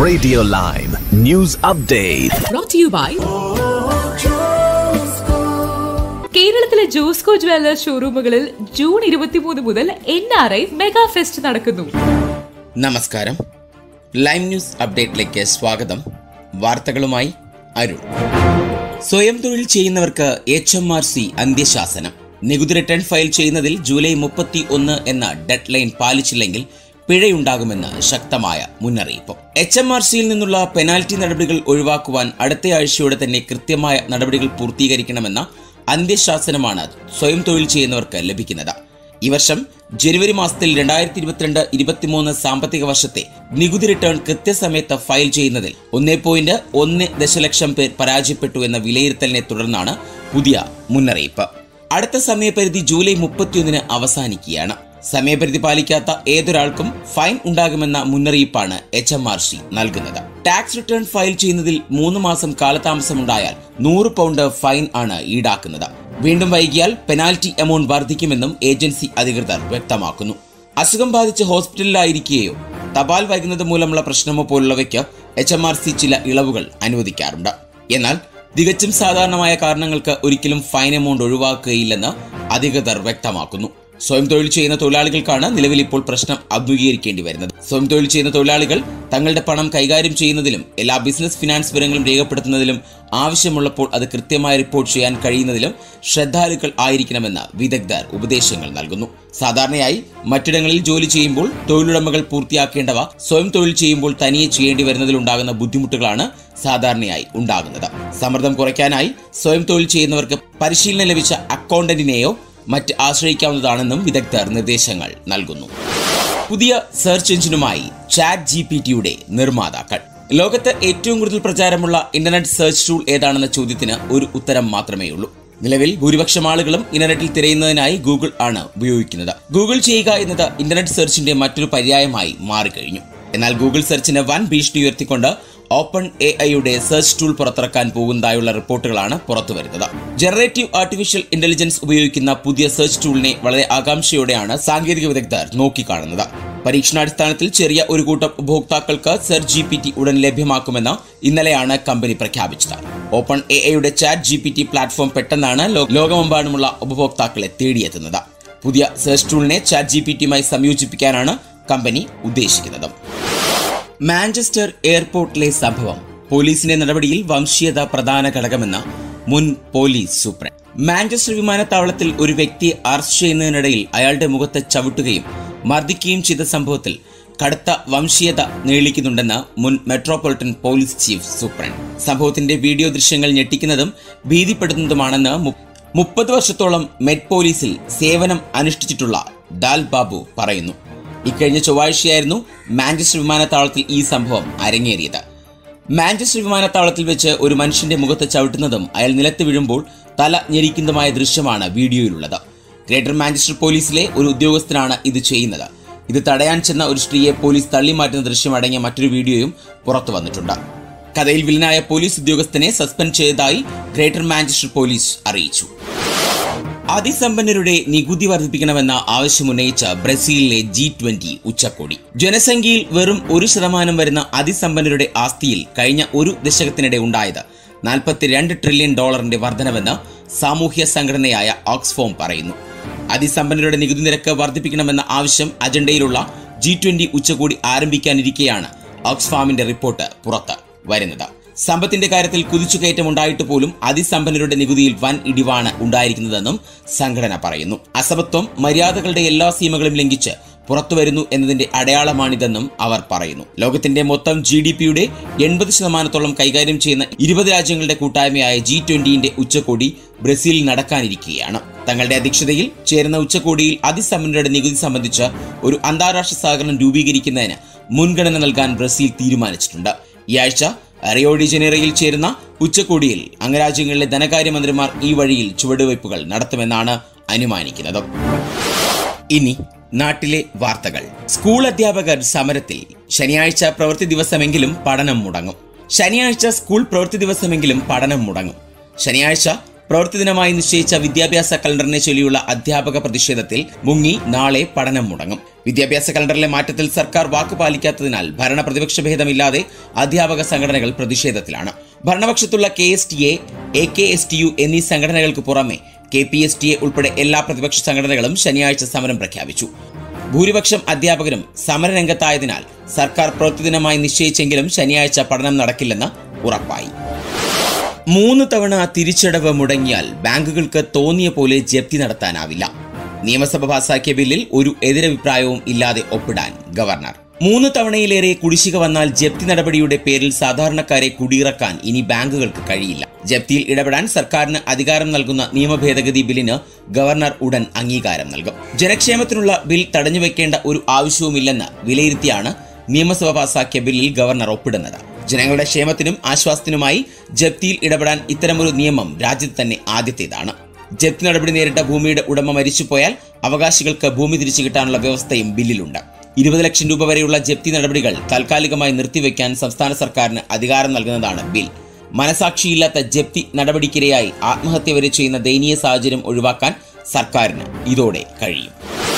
Radio Lime News Update. brought to you by കേരളത്തിലെ Josco Jewellers ഷോറൂമുകളിൽ June ഇരുപത്തിമൂന്ന് മുതൽ N R I mega fest നടക്കുന്നു നമസ്കാരം ലൈം ന്യൂസ് അപ്ഡേറ്റിലേക്ക് സ്വാഗതം വാർത്തകളുമായി അരുൺ സ്വയം തൊഴിൽ ചെയ്യുന്നവർക്ക് എച്ച് എം ആർ സി അന്ത്യശാസനം നികുതി റിട്ടേൺ ഫയൽ ചെയ്യുന്നതിൽ ജൂലൈ മുപ്പത്തി ഒന്ന് എന്ന ഡെഡ് ലൈൻ പാലിച്ചില്ലെങ്കിൽ പിഴയുണ്ടാകുമെന്ന് ശക്തമായ മുന്നറിയിപ്പ് എച്ച് എം ആർ സിയിൽ നിന്നുള്ള പെനാൽറ്റി നടപടികൾ ഒഴിവാക്കുവാൻ അടുത്ത ആഴ്ചയോടെ തന്നെ കൃത്യമായ നടപടികൾ പൂർത്തീകരിക്കണമെന്ന അന്ത്യശാസനമാണ് സ്വയം തൊഴിൽ ചെയ്യുന്നവർക്ക് ലഭിക്കുന്നത് ഈ വർഷം ജനുവരി മാസത്തിൽ രണ്ടായിരത്തി ഇരുപത്തിരണ്ട് ഇരുപത്തിമൂന്ന് സാമ്പത്തിക വർഷത്തെ നികുതി റിട്ടേൺ കൃത്യസമയത്ത് ഫയൽ ചെയ്യുന്നതിൽ ഒന്നേ പോയിന്റ് ഒന്ന് ദശലക്ഷം പേർ പരാജയപ്പെട്ടു എന്ന വിലയിരുത്തലിനെ തുടർന്നാണ് പുതിയ മുന്നറിയിപ്പ് അടുത്ത സമയപരിധി ജൂലൈ മുപ്പത്തിയൊന്നിന് അവസാനിക്കുകയാണ് സമയപരിധി പാലിക്കാത്ത ഏതൊരാൾക്കും ഫൈൻ ഉണ്ടാകുമെന്ന മുന്നറിയിപ്പാണ് എച്ച് എം ആർ സി നൽകുന്നത് ടാക്സ് റിട്ടേൺ ഫയൽ ചെയ്യുന്നതിൽ മൂന്ന് മാസം കാലതാമസമുണ്ടായാൽ നൂറ് പൗണ്ട് ഫൈൻ ആണ് ഈടാക്കുന്നത് വീണ്ടും വൈകിയാൽ പെനാൽറ്റി എമൗണ്ട് വർദ്ധിക്കുമെന്നും ഏജൻസി അധികൃതർ വ്യക്തമാക്കുന്നു അസുഖം ബാധിച്ച് ഹോസ്പിറ്റലിലായിരിക്കുകയോ തപാൽ വൈകുന്നത് മൂലമുള്ള പ്രശ്നമോ പോലുള്ളവയ്ക്ക് എച്ച് എം ആർ സി ചില ഇളവുകൾ അനുവദിക്കാറുണ്ട് എന്നാൽ തികച്ചും സാധാരണമായ കാരണങ്ങൾക്ക് ഒരിക്കലും ഫൈൻ എമൗണ്ട് ഒഴിവാക്കുകയില്ലെന്ന് അധികൃതർ വ്യക്തമാക്കുന്നു സ്വയം തൊഴിൽ ചെയ്യുന്ന തൊഴിലാളികൾക്കാണ് നിലവിൽ ഇപ്പോൾ പ്രശ്നം അഭിമുഖീകരിക്കേണ്ടി വരുന്നത് സ്വയം തൊഴിൽ ചെയ്യുന്ന തൊഴിലാളികൾ തങ്ങളുടെ പണം കൈകാര്യം ചെയ്യുന്നതിലും എല്ലാ ബിസിനസ് ഫിനാൻസ് വിവരങ്ങളും രേഖപ്പെടുത്തുന്നതിലും ആവശ്യമുള്ളപ്പോൾ അത് കൃത്യമായി റിപ്പോർട്ട് ചെയ്യാൻ കഴിയുന്നതിലും ശ്രദ്ധാലുക്കൾ ആയിരിക്കണമെന്ന് വിദഗ്ധർ ഉപദേശങ്ങൾ നൽകുന്നു സാധാരണയായി മറ്റിടങ്ങളിൽ ജോലി ചെയ്യുമ്പോൾ തൊഴിലുടമകൾ പൂർത്തിയാക്കേണ്ടവ സ്വയം തൊഴിൽ ചെയ്യുമ്പോൾ തനിയെ ചെയ്യേണ്ടി വരുന്നതിലുണ്ടാകുന്ന ബുദ്ധിമുട്ടുകളാണ് സാധാരണയായി ഉണ്ടാകുന്നത് സമ്മർദ്ദം കുറയ്ക്കാനായി സ്വയം തൊഴിൽ ചെയ്യുന്നവർക്ക് പരിശീലനം ലഭിച്ച അക്കൗണ്ടന്റിനെയോ മറ്റ് ആശ്രയിക്കാവുന്നതാണെന്നും വിദഗ്ധർ നിർദ്ദേശങ്ങൾ നൽകുന്നു പുതിയ സെർച്ച് എഞ്ചിനുമായി ചാറ്റ് ജി പി ടിയുടെ നിർമ്മാതാക്കൾ ലോകത്ത് ഏറ്റവും കൂടുതൽ പ്രചാരമുള്ള ഇന്റർനെറ്റ് സെർച്ച് ടൂൾ ഏതാണെന്ന ചോദ്യത്തിന് ഒരു ഉത്തരം മാത്രമേ ഉള്ളൂ നിലവിൽ ഭൂരിപക്ഷം ആളുകളും ഇന്റർനെറ്റിൽ തിരയുന്നതിനായി ഗൂഗിൾ ആണ് ഉപയോഗിക്കുന്നത് ഗൂഗിൾ ചെയ്യുക എന്നത് ഇന്റർനെറ്റ് സെർച്ചിന്റെ മറ്റൊരു പര്യായമായി മാറിക്കഴിഞ്ഞു എന്നാൽ ഗൂഗിൾ സെർച്ചിന് വൻ ഭീഷണി ഉയർത്തിക്കൊണ്ട് ഓപ്പൺ എ ഐയുടെ സെർച്ച് ടൂൾ പുറത്തിറക്കാൻ പോകുന്നതായുള്ള റിപ്പോർട്ടുകളാണ് പുറത്തുവരുന്നത് ജനറേറ്റീവ് ആർട്ടിഫിഷ്യൽ ഇന്റലിജൻസ് ഉപയോഗിക്കുന്ന പുതിയ സെർച്ച് ടൂളിനെ വളരെ ആകാംക്ഷയോടെയാണ് സാങ്കേതിക വിദഗ്ധർ നോക്കിക്കാണുന്നത് പരീക്ഷണാടിസ്ഥാനത്തിൽ ചെറിയ ഒരു കൂട്ടം ഉപഭോക്താക്കൾക്ക് സെർച്ച് ജി പി ടി ഉടൻ ലഭ്യമാക്കുമെന്ന് ഇന്നലെയാണ് കമ്പനി പ്രഖ്യാപിച്ചത് ഓപ്പൺ എ ഐയുടെ chat G P T platform പെട്ടെന്നാണ് ലോ- ലോകമെമ്പാടുമുള്ള ഉപഭോക്താക്കളെ തേടിയെത്തുന്നത് പുതിയ സെർച്ച് ടൂളിനെ ചാറ്റ് ജി പി ടിയുമായി സംയോജിപ്പിക്കാനാണ് കമ്പനി ഉദ്ദേശിക്കുന്നത് മാഞ്ചസ്റ്റർ എയർപോർട്ടിലെ സംഭവം പോലീസിന്റെ നടപടിയിൽ വംശീയത പ്രധാന ഘടകമെന്ന് മുൻ പോലീസ് സൂപ്രണ്ട് മാഞ്ചസ്റ്റർ വിമാനത്താവളത്തിൽ ഒരു വ്യക്തിയെ അറസ്റ്റ് ചെയ്യുന്നതിനിടയിൽ അയാളുടെ മുഖത്ത് ചവിട്ടുകയും മർദ്ദിക്കുകയും ചെയ്ത സംഭവത്തിൽ കടുത്ത വംശീയത നീളിക്കുന്നുണ്ടെന്ന് മുൻ മെട്രോപൊളിറ്റൻ പോലീസ് ചീഫ് സൂപ്രണ്ട് സംഭവത്തിന്റെ വീഡിയോ ദൃശ്യങ്ങൾ ഞെട്ടിക്കുന്നതും ഭീതിപ്പെടുത്തുന്നതുമാണെന്ന് മു- മുപ്പത് വർഷത്തോളം മെറ്റ് പോലീസിൽ സേവനം അനുഷ്ഠിച്ചിട്ടുള്ള ദാൽ ബാബു പറയുന്നു ഇക്കഴിഞ്ഞ ചൊവ്വാഴ്ചയായിരുന്നു മാഞ്ചസ്റ്റർ വിമാനത്താവളത്തിൽ ഈ സംഭവം അരങ്ങേറിയത് മാഞ്ചസ്റ്റർ വിമാനത്താവളത്തിൽ വെച്ച് ഒരു മനുഷ്യന്റെ മുഖത്ത് ചവിട്ടുന്നതും അയാൾ നിലത്ത് വീഴുമ്പോൾ തല ഞെരിക്കുന്നതുമായ ദൃശ്യമാണ് വീഡിയോയിലുള്ളത് ഗ്രേറ്റർ മാഞ്ചസ്റ്റർ പോലീസിലെ ഒരു ഉദ്യോഗസ്ഥനാണ് ഇത് ചെയ്യുന്നത് ഇത് തടയാൻ ചെന്ന ഒരു സ്ത്രീയെ പോലീസ് തള്ളിമാറ്റുന്ന ദൃശ്യം അടങ്ങിയ മറ്റൊരു വീഡിയോയും പുറത്തു വന്നിട്ടുണ്ട് കഥയിൽ വില്ലനായ പോലീസ് ഉദ്യോഗസ്ഥനെ സസ്പെൻഡ് ചെയ്തതായി ഗ്രേറ്റർ മാഞ്ചസ്റ്റർ പോലീസ് അറിയിച്ചു അതിസമ്പന്നരുടെ നികുതി വർദ്ധിപ്പിക്കണമെന്ന ആവശ്യമുന്നയിച്ച ബ്രസീലിലെ ജി ട്വന്റി ഉച്ചകോടി ജനസംഖ്യയിൽ വെറും ഒരു ശതമാനം വരുന്ന അതിസമ്പന്നരുടെ ആസ്തിയിൽ കഴിഞ്ഞ ഒരു ദശകത്തിനിടെ ഉണ്ടായത് നാൽപ്പത്തിരണ്ട് ട്രില്യൺ ഡോളറിന്റെ വർധനവെന്ന് സാമൂഹ്യ സംഘടനയായ ഓക്സ്ഫോം പറയുന്നു അതിസമ്പന്നരുടെ നികുതി നിരക്ക് വർദ്ധിപ്പിക്കണമെന്ന ആവശ്യം അജണ്ടയിലുള്ള ജി ട്വന്റി ഉച്ചകോടി ആരംഭിക്കാനിരിക്കെയാണ് ഓക്സ്ഫാമിന്റെ റിപ്പോർട്ട് പുറത്ത് വരുന്നത് സമ്പത്തിന്റെ കാര്യത്തിൽ കുതിച്ചുകയറ്റം ഉണ്ടായിട്ട് പോലും അതിസമ്പന്നരുടെ നികുതിയിൽ വൻ ഇടിവാണ് ഉണ്ടായിരിക്കുന്നതെന്നും സംഘടന പറയുന്നു അസമത്വം മര്യാദകളുടെ എല്ലാ സീമകളും ലംഘിച്ച് പുറത്തുവരുന്നു എന്നതിന്റെ അടയാളമാണിതെന്നും അവർ പറയുന്നു ലോകത്തിന്റെ മൊത്തം ജി ഡി പിയുടെ എൺപത് ശതമാനത്തോളം കൈകാര്യം ചെയ്യുന്ന ഇരുപത് രാജ്യങ്ങളുടെ കൂട്ടായ്മയായ ജി ട്വന്റിന്റെ ഉച്ചകോടി ബ്രസീലിൽ നടക്കാനിരിക്കുകയാണ് തങ്ങളുടെ അധ്യക്ഷതയിൽ ചേരുന്ന ഉച്ചകോടിയിൽ അതിസമ്പന്നരുടെ നികുതി സംബന്ധിച്ച് ഒരു അന്താരാഷ്ട്ര സഹകരണം രൂപീകരിക്കുന്നതിന് മുൻഗണന നൽകാൻ ബ്രസീൽ തീരുമാനിച്ചിട്ടുണ്ട് ഈ ആഴ്ച റിയോ ഡി ജനീറയിൽ ചേരുന്ന ഉച്ചകോടിയിൽ അംഗരാജ്യങ്ങളിലെ ധനകാര്യമന്ത്രിമാർ ഈ വഴിയിൽ ചുവടുവയ്പ്പുകൾ നടത്തുമെന്നാണ് അനുമാനിക്കുന്നത് ഇനി നാട്ടിലെ വാർത്തകൾ സ്കൂൾ അധ്യാപകർ സമരത്തിൽ ശനിയാഴ്ച പ്രവൃത്തി ദിവസമെങ്കിലും പഠനം മുടങ്ങും ശനിയാഴ്ച സ്കൂൾ പ്രവൃത്തി ദിവസമെങ്കിലും പഠനം മുടങ്ങും ശനിയാഴ്ച പ്രവൃത്തി ദിനമായി നിശ്ചയിച്ച വിദ്യാഭ്യാസ കലണ്ടറിനെ ചൊല്ലിയുള്ള അധ്യാപക പ്രതിഷേധത്തിൽ മുങ്ങി നാളെ പഠനം മുടങ്ങും വിദ്യാഭ്യാസ കലണ്ടറിലെ മാറ്റത്തിൽ സർക്കാർ വാക്ക് പാലിക്കാത്തതിനാൽ ഭരണ പ്രതിപക്ഷ ഭേദമില്ലാതെ അധ്യാപക സംഘടനകൾ പ്രതിഷേധത്തിലാണ് ഭരണപക്ഷത്തുള്ള K S T A A K S T U എന്നീ സംഘടനകൾക്ക് പുറമെ K P S T A ഉൾപ്പെടെ എല്ലാ പ്രതിപക്ഷ സംഘടനകളും ശനിയാഴ്ച സമരം പ്രഖ്യാപിച്ചു ഭൂരിപക്ഷം അധ്യാപകരും സമരരംഗത്തായതിനാൽ സർക്കാർ പ്രവൃത്തിദിനമായി നിശ്ചയിച്ചെങ്കിലും ശനിയാഴ്ച പഠനം നടക്കില്ലെന്ന് ഉറപ്പായി മൂന്ന് തവണ തിരിച്ചടവ് മുടങ്ങിയാൽ ബാങ്കുകൾക്ക് തോന്നിയ പോലെ ജപ്തി നടത്താനാവില്ല നിയമസഭ പാസാക്കിയ ബില്ലിൽ ഒരു എതിരഭിപ്രായവും ഇല്ലാതെ ഒപ്പിടാൻ ഗവർണർ മൂന്ന് തവണയിലേറെ കുടിശ്ശിക വന്നാൽ ജപ്തി നടപടിയുടെ പേരിൽ സാധാരണക്കാരെ കുടിയിറക്കാൻ ഇനി ബാങ്കുകൾക്ക് കഴിയില്ല ജപ്തിയിൽ ഇടപെടാൻ സർക്കാരിന് അധികാരം നൽകുന്ന നിയമ ഭേദഗതി ബില്ലിന് ഗവർണർ ഉടൻ അംഗീകാരം നൽകും ജനക്ഷേമത്തിനുള്ള ബിൽ തടഞ്ഞുവെക്കേണ്ട ഒരു ആവശ്യവുമില്ലെന്ന് വിലയിരുത്തിയാണ് നിയമസഭ പാസാക്കിയ ബില്ലിൽ ഗവർണർ ഒപ്പിടുന്നത് ജനങ്ങളുടെ ക്ഷേമത്തിനും ആശ്വാസത്തിനുമായി ജപ്തിയിൽ ഇടപെടാൻ ഇത്തരമൊരു നിയമം രാജ്യത്ത് തന്നെ ആദ്യത്തേതാണ് ജപ്തി നടപടി നേരിട്ട ഭൂമിയുടെ ഉടമ മരിച്ചുപോയാൽ അവകാശികൾക്ക് ഭൂമി തിരിച്ചു കിട്ടാനുള്ള വ്യവസ്ഥയും ബില്ലിലുണ്ട് ഇരുപത് ലക്ഷം രൂപ വരെയുള്ള ജപ്തി നടപടികൾ താൽക്കാലികമായി നിർത്തിവെക്കാൻ സംസ്ഥാന സർക്കാരിന് അധികാരം നൽകുന്നതാണ് ബിൽ മനസാക്ഷിയില്ലാത്ത ജപ്തി നടപടിക്കിരയായി ആത്മഹത്യ വരെ ചെയ്യുന്ന ദയനീയ സാഹചര്യം ഒഴിവാക്കാൻ സർക്കാരിന് ഇതോടെ കഴിയും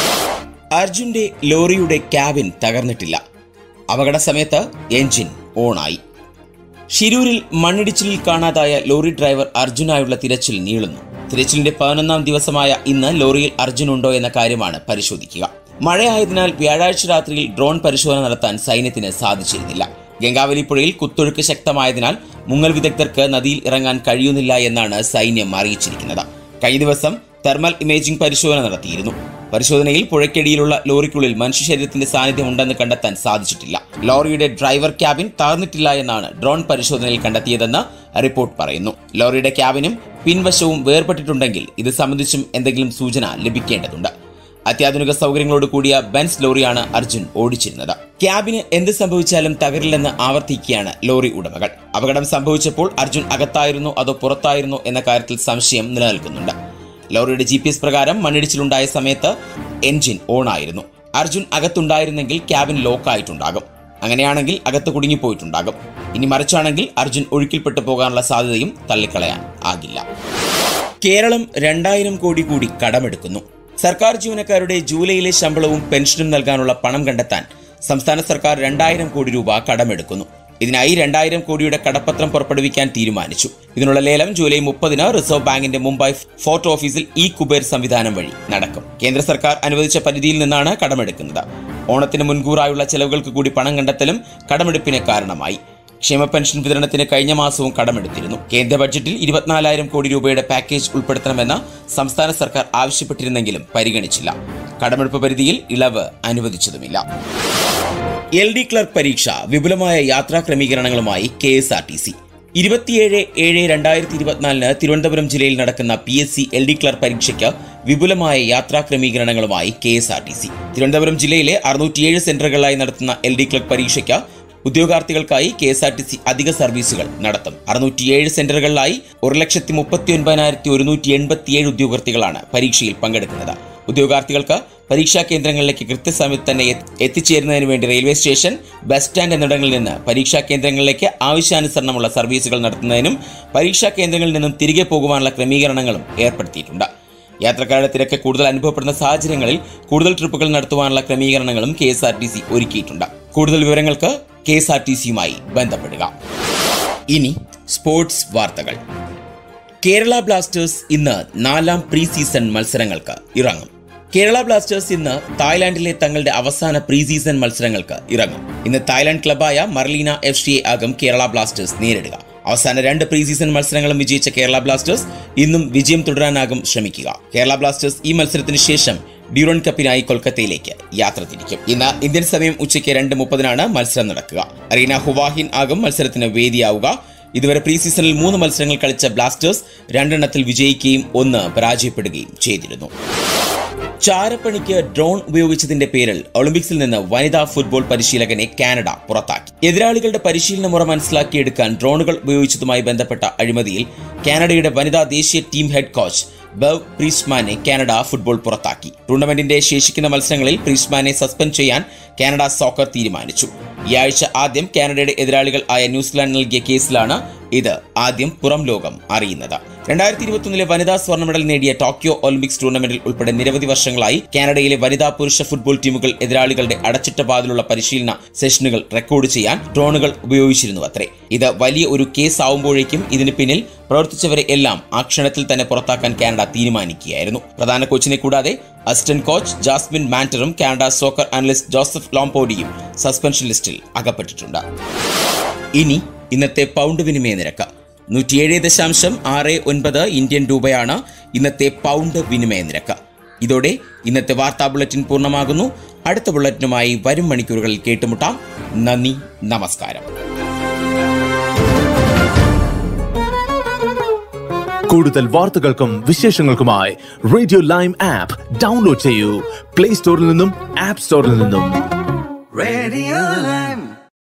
അർജുന്റെ ലോറിയുടെ ക്യാബിൻ തകർന്നിട്ടില്ല അപകട സമയത്ത് എഞ്ചിൻ ഓണായി ഷിരൂരിൽ മണ്ണിടിച്ചിലിൽ കാണാതായ ലോറി ഡ്രൈവർ അർജുനായുള്ള തിരച്ചിൽ നീളുന്നു തിരച്ചിലിന്റെ പതിനൊന്നാം ദിവസമായ ഇന്ന് ലോറിയിൽ അർജുൻ ഉണ്ടോ എന്ന കാര്യമാണ് പരിശോധിക്കുക മഴയായതിനാൽ വ്യാഴാഴ്ച രാത്രിയിൽ ഡ്രോൺ പരിശോധന നടത്താൻ സൈന്യത്തിന് സാധിച്ചിരുന്നില്ല ഗംഗാവലി പുഴയിൽ കുത്തൊഴുക്ക് ശക്തമായതിനാൽ മുങ്ങൽ വിദഗ്ധർക്ക് നദിയിൽ ഇറങ്ങാൻ കഴിയുന്നില്ല എന്നാണ് സൈന്യം അറിയിച്ചിരിക്കുന്നത് കഴിഞ്ഞ ദിവസം തെർമൽ ഇമേജിംഗ് പരിശോധന നടത്തിയിരുന്നു പരിശോധനയിൽ പുഴയ്ക്കടിയിലുള്ള ലോറിക്കുള്ളിൽ മനുഷ്യ ശരീരത്തിന്റെ സാന്നിധ്യം ഉണ്ടെന്ന് കണ്ടെത്താൻ സാധിച്ചിട്ടില്ല ലോറിയുടെ ഡ്രൈവർ ക്യാബിൻ തകർന്നിട്ടില്ല എന്നാണ് ഡ്രോൺ പരിശോധനയിൽ കണ്ടെത്തിയതെന്ന് റിപ്പോർട്ട് പറയുന്നു ലോറിയുടെ ക്യാബിനും പിൻവശവും വേർപെട്ടിട്ടുണ്ടെങ്കിൽ ഇത് സംബന്ധിച്ചും എന്തെങ്കിലും സൂചന ലഭിക്കേണ്ടതുണ്ട് അത്യാധുനിക സൗകര്യങ്ങളോട് കൂടിയ ബെൻസ് ലോറിയാണ് അർജുൻ ഓടിച്ചിരുന്നത് ക്യാബിന് എന്ത് സംഭവിച്ചാലും തകരില്ലെന്ന് ആവർത്തിക്കുകയാണ് ലോറി ഉടമകൾ അപകടം സംഭവിച്ചപ്പോൾ അർജുൻ അകത്തായിരുന്നോ അതോ പുറത്തായിരുന്നോ എന്ന കാര്യത്തിൽ സംശയം നിലനിൽക്കുന്നുണ്ട് ലോറിയുടെ ജി പി എസ് പ്രകാരം മണ്ണിടിച്ചിലുണ്ടായ സമയത്ത് എൻജിൻ ഓൺ ആയിരുന്നു അർജുൻ അകത്തുണ്ടായിരുന്നെങ്കിൽ ക്യാബിൻ ലോക്കായിട്ടുണ്ടാകും അങ്ങനെയാണെങ്കിൽ അകത്ത് കുടുങ്ങിപ്പോയിട്ടുണ്ടാകും ഇനി മറിച്ചാണെങ്കിൽ അർജുൻ ഒഴുക്കിൽപ്പെട്ടു പോകാനുള്ള സാധ്യതയും തള്ളിക്കളയാൻ ആകില്ല കേരളം രണ്ടായിരം കോടി കൂടി കടമെടുക്കുന്നു സർക്കാർ ജീവനക്കാരുടെ ജൂലൈയിലെ ശമ്പളവും പെൻഷനും നൽകാനുള്ള പണം കണ്ടെത്താൻ സംസ്ഥാന സർക്കാർ രണ്ടായിരം കോടി രൂപ കടമെടുക്കുന്നു ഇതിനായി രണ്ടായിരം കോടിയുടെ കടപ്പത്രം പുറപ്പെടുവിക്കാൻ തീരുമാനിച്ചു ഇതിനുള്ള ലേലം ജൂലൈ മുപ്പതിന് റിസർവ് ബാങ്കിന്റെ മുംബൈ ഫോർട്ട് ഓഫീസിൽ ഇ കുബേർ സംവിധാനം വഴി നടക്കും കേന്ദ്ര സർക്കാർ അനുവദിച്ച പരിധിയിൽ നിന്നാണ് കടമെടുക്കുന്നത് ഓണത്തിന് മുൻകൂറായുള്ള ചെലവുകൾക്ക് കൂടി പണം കണ്ടെത്തലും കടമെടുപ്പിന് കാരണമായി ക്ഷേമ പെൻഷൻ വിതരണത്തിന് കഴിഞ്ഞ മാസവും കടമെടുത്തിരുന്നു കേന്ദ്ര ബഡ്ജറ്റിൽ ഇരുപത്തിനാലായിരം കോടി രൂപയുടെ പാക്കേജ് ഉൾപ്പെടുത്തണമെന്ന് സംസ്ഥാന സർക്കാർ ആവശ്യപ്പെട്ടിരുന്നെങ്കിലും പരിഗണിച്ചില്ല കടമെടുപ്പ് പരിധിയിൽ ഇളവ് അനുവദിച്ചതുമില്ല എൽ ഡി ക്ലർക്ക് പരീക്ഷ വിപുലമായ യാത്രാ ക്രമീകരണങ്ങളുമായി K S R T C ഇരുപത്തിയേഴ് ഏഴ് രണ്ടായിരത്തി ഇരുപത്തിനാലിന് തിരുവനന്തപുരം ജില്ലയിൽ നടക്കുന്ന P S C L D clerk പരീക്ഷയ്ക്ക് വിപുലമായ യാത്രാ ക്രമീകരണങ്ങളുമായി K S R T C Thiruvananthapuram ജില്ലയിലെ അറുന്നൂറ്റിയേഴ് സെന്ററുകളിലായി നടത്തുന്ന എൽ ഡി ക്ലർക്ക് പരീക്ഷയ്ക്ക് ഉദ്യോഗാർത്ഥികൾക്കായി K S R T C അധിക സർവീസുകൾ നടത്തും അറുന്നൂറ്റിയേഴ് സെന്ററുകളിലായി ഒരു ലക്ഷത്തി മുപ്പത്തി ഒൻപതിനായിരത്തി ഒരുന്നൂറ്റി എൺപത്തിയേഴ് ഉദ്യോഗാർത്ഥികളാണ് പരീക്ഷയിൽ പങ്കെടുക്കുന്നത് ഉദ്യോഗാർത്ഥികൾക്ക് പരീക്ഷാ കേന്ദ്രങ്ങളിലേക്ക് കൃത്യസമയത്ത് തന്നെ എത്തി- എത്തിച്ചേരുന്നതിന് വേണ്ടി റെയിൽവേ സ്റ്റേഷൻ ബസ് സ്റ്റാൻഡ് എന്നിടങ്ങളിൽ നിന്ന് പരീക്ഷാ കേന്ദ്രങ്ങളിലേക്ക് ആവശ്യാനുസരണമുള്ള സർവീസുകൾ നടത്തുന്നതിനും പരീക്ഷാ കേന്ദ്രങ്ങളിൽ നിന്നും തിരികെ പോകുവാനുള്ള ക്രമീകരണങ്ങളും ഏർപ്പെടുത്തിയിട്ടുണ്ട് യാത്രക്കാരുടെ തിരക്ക് കൂടുതൽ അനുഭവപ്പെടുന്ന സാഹചര്യങ്ങളിൽ കൂടുതൽ ട്രിപ്പുകൾ നടത്തുവാനുള്ള ക്രമീകരണങ്ങളും K S R T C ഒരുക്കിയിട്ടുണ്ട് കൂടുതൽ വിവരങ്ങൾക്ക് കെ എസ് ആർ ടി സിയുമായി ബന്ധപ്പെടുക ഇനി സ്പോർട്സ് വാർത്തകൾ കേരള ബ്ലാസ്റ്റേഴ്സ് ഇന്ന് നാലാം പ്രീ സീസൺ മത്സരങ്ങൾക്ക് ഇറങ്ങും കേരള ബ്ലാസ്റ്റേഴ്സ് ഇന്ന് തായ്ലാന്റിലെ തങ്ങളുടെ അവസാന പ്രീ സീസൺ മത്സരങ്ങൾക്ക് ഇറങ്ങും ഇന്ന് തായ്ലാന്റ് ക്ലബായ മർലീന എഫ് സിയെ ആകും കേരള ബ്ലാസ്റ്റേഴ്സ് നേരിടുക അവസാന രണ്ട് പ്രീ സീസൺ മത്സരങ്ങളും വിജയിച്ച കേരള ബ്ലാസ്റ്റേഴ്സ് ഇന്നും വിജയം തുടരാനാകും ശ്രമിക്കുക കേരള ബ്ലാസ്റ്റേഴ്സ് ഈ മത്സരത്തിന് ശേഷം ഡ്യൂറൻ കപ്പിനായി കൊൽക്കത്തയിലേക്ക് യാത്ര തിരിക്കും ഇന്ന് ഇന്ത്യൻ സമയം ഉച്ചയ്ക്ക് രണ്ട് മുപ്പതിനാണ് മത്സരം നടക്കുക അറീന ഹുവാഹിൻ ആകും മത്സരത്തിന് വേദിയാവുക ഇതുവരെ പ്രീ സീസണിൽ മൂന്ന് മത്സരങ്ങൾ കളിച്ച ബ്ലാസ്റ്റേഴ്സ് രണ്ടെണ്ണത്തിൽ വിജയിക്കുകയും ഒന്ന് പരാജയപ്പെടുകയും ചെയ്തിരുന്നു ചാരപ്പണിക്ക് ഡ്രോൺ ഉപയോഗിച്ചതിന്റെ പേരിൽ ഒളിമ്പിക്സിൽ നിന്ന് വനിതാ ഫുട്ബോൾ പരിശീലകനെ കാനഡ പുറത്താക്കി എതിരാളികളുടെ പരിശീലന മുറ മനസ്സിലാക്കിയെടുക്കാൻ ഡ്രോണുകൾ ഉപയോഗിച്ചതുമായി ബന്ധപ്പെട്ട അഴിമതിയിൽ കാനഡയുടെ വനിതാ ദേശീയ ടീം ഹെഡ് കോച്ച് ബവ് പ്രീസ്മാനെ കാനഡ ഫുട്ബോൾ പുറത്താക്കി ടൂർണമെന്റിന്റെ ശേഷിക്കുന്ന മത്സരങ്ങളിൽ പ്രീസ്മാനെ സസ്പെൻഡ് ചെയ്യാൻ കാനഡ സോക്കർ തീരുമാനിച്ചു ഈ ആഴ്ച ആദ്യം കാനഡയുടെ എതിരാളികൾ ആയ ന്യൂസിലാൻഡ് നൽകിയ കേസിലാണ് ഇത് ആദ്യം പുറം ലോകം അറിയുന്നത് രണ്ടായിരത്തി ഇരുപത്തൊന്നിലെ വനിതാ സ്വർണ്ണ മെഡൽ നേടിയ ടോക്കിയോ ഒളിമ്പിക്സ് ടൂർണമെന്റിൽ ഉൾപ്പെടെ നിരവധി വർഷങ്ങളായി കാനഡയിലെ വനിതാ പുരുഷ ഫുട്ബോൾ ടീമുകൾ എതിരാളികളുടെ അടച്ചിട്ട പാതിലുള്ള പരിശീലന സെഷനുകൾ റെക്കോർഡ് ചെയ്യാൻ ഡ്രോണുകൾ ഉപയോഗിച്ചിരുന്നു അത്രേ ഇത് വലിയ ഒരു കേസ് ആവുമ്പോഴേക്കും ഇതിന് പിന്നിൽ പ്രവർത്തിച്ചവരെ എല്ലാം ആ ക്ഷണത്തിൽ തന്നെ പുറത്താക്കാൻ കാനഡ തീരുമാനിക്കുകയായിരുന്നു പ്രധാന കോച്ചിനെ കൂടാതെ അസിസ്റ്റന്റ് കോച്ച് ജാസ്മിൻ മാൻറ്ററും കാനഡ സോക്കർ അനലിസ്റ്റ് ജോസഫ് ലോംപോഡിയും സസ്പെൻഷൻ ലിസ്റ്റിൽ അകപ്പെട്ടിട്ടുണ്ട് ഇനി ഇന്നത്തെ പൗണ്ട് വിനിമയ നിരക്ക് നൂറ്റിയേഴ് ദശാംശം ആറ് ഒൻപത് ഇന്ത്യൻ രൂപയാണ് ഇന്നത്തെ പൗണ്ട് വിനിമയ നിരക്ക് ഇതോടെ ഇന്നത്തെ വാർത്താ ബുള്ളറ്റിൻ പൂർണ്ണമാകുന്നു അടുത്ത ബുള്ളറ്റിനുമായി വരും മണിക്കൂറുകളിൽ കേട്ടുമുട്ടാം നന്ദി നമസ്കാരം കൂടുതൽ വാർത്തകൾക്കും വിശേഷങ്ങൾക്കുമായി റേഡിയോ ലൈം ആപ്പ് ഡൗൺലോഡ് ചെയ്യൂ പ്ലേ സ്റ്റോറിൽ നിന്നും ആപ്പ് സ്റ്റോറിൽ നിന്നും Radio Lab.